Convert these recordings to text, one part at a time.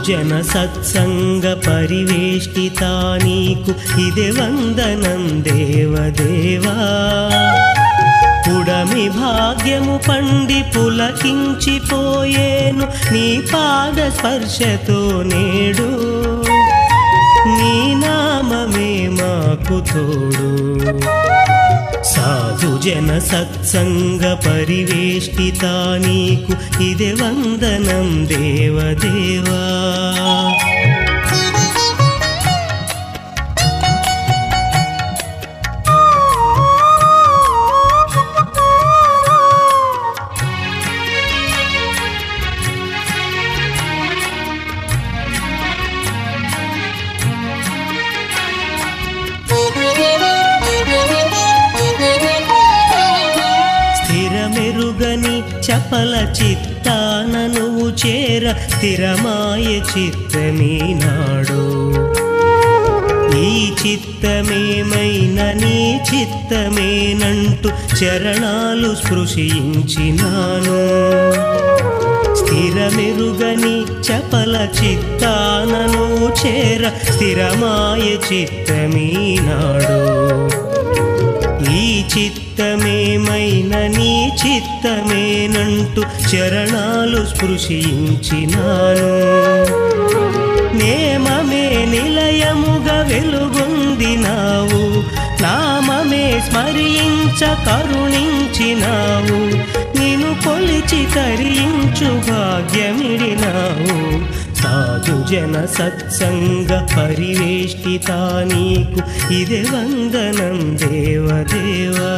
జన సత్సంగ పరివేష్టితా నీకు ఇదే వందనం దేవదేవా పుడమి భాగ్యము పండి పులకించిపోయేను నీ పాద స్పర్శతో నేడు నీ నామమే మాకు తోడు సాధు జన సత్సంగ పరివేష్టితా నీకు ఇదే వందనం దేవదేవా స్థిరమెరుగని చపల చిత్తాన నువ్వు చేర స్థిరమాయ చిత్తమీనాడు ఈ చిత్తమేమైన నీ చిత్తమేనంటూ చరణాలు స్పృశించినాను స్థిరమెరుగని చపల చిత్తానను చేర స్థిరమాయ చిత్తమీనాడు ఈ చిత్తమేమైన నీ చిత్తమేనంటూ చరణాలు స్పృశించినాను నేమమే నిలయముగా వెలుగొందినావు నామమే స్మరించ కరుణించినావు నిను కొలిచి తరించు భాగ్యమిడినావు సాధు జన సత్సంగ పరివేష్టితా నీకు ఇదే వందనం దేవదేవా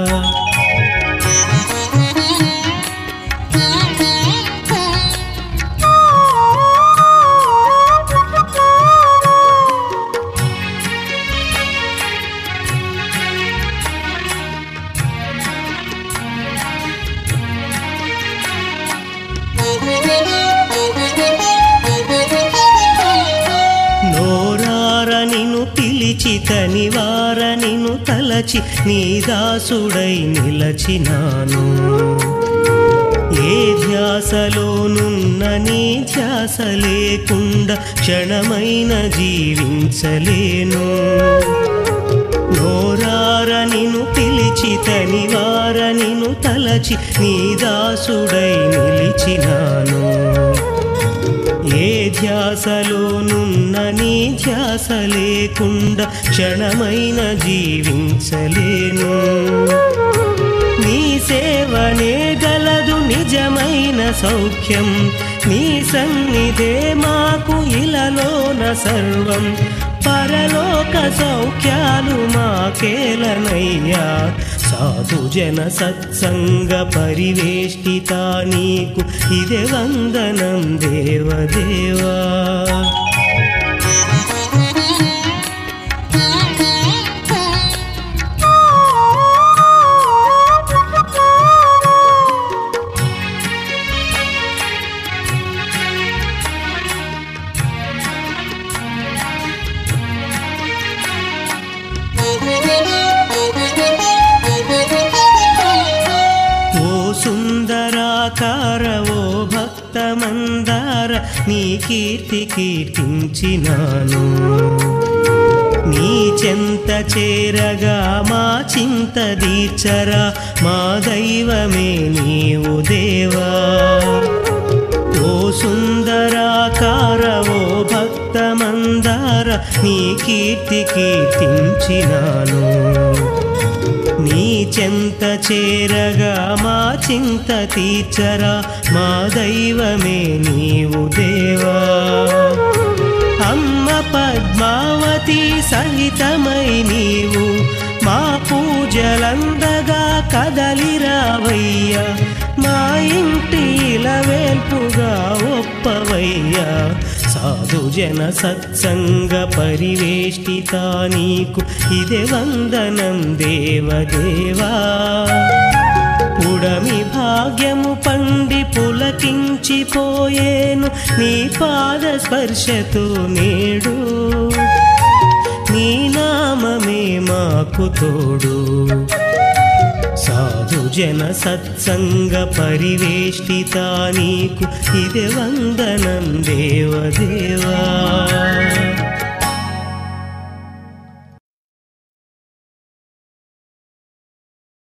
నోరార నిను పిలిచి తనివార నిను తలచి నీ దాసుడై నిలచినాను ఏ ధ్యాసలోనున్న నీ ధ్యాస లేకుండా క్షణమైన జీవించలేను నోరార నిను పిలిచి తనివార నిను తలచి నీ దాసుడై నిలిచినాను ఏ ధ్యాసలోనున్న నీ ధ్యాస లేకుండా క్షణమైన జీవించలేను నీ సేవనే గలదు నిజమైన సౌఖ్యం నీ సన్నిధే మాకు ఇలలోన సర్వం పరలోక సౌఖ్యాలు మాకేలనయ్యా సాధు జన సత్సంగ పరివేష్టితా నీకు ఇదే వందనం దేవదేవా ఓ సుందరాకార ఓ భక్త మందార నీ కీర్తి కీర్తించినాను నీ చెంత చేరగా మా చింత దీర్చరా మా దైవమే నీవు దేవా ఓ సుందరాకార ఓ భక్త మందార నీ కీర్తి కీర్తించినాను నీ చెంత చేరగా మా చింత తీర్చరా మా దైవమే నీవు దేవా అమ్మ పద్మావతి సహితమై నీవు మా పూజలందగా కదలిరావయ్యా మా ఇంటి వేల్పుగా ఒప్పవయ్యా సాధు జన సత్సంగ పరివేష్టితా నీకు ఇదే వందనం దేవదేవా పుడమి భాగ్యము పండి పులకించిపోయేను నీ పాద స్పర్శతో నేడు నీ నామమే మాకు తోడు సాధు జన సత్సంగ పరివేష్టిత నీకు ఇదే వందనం దేవదేవా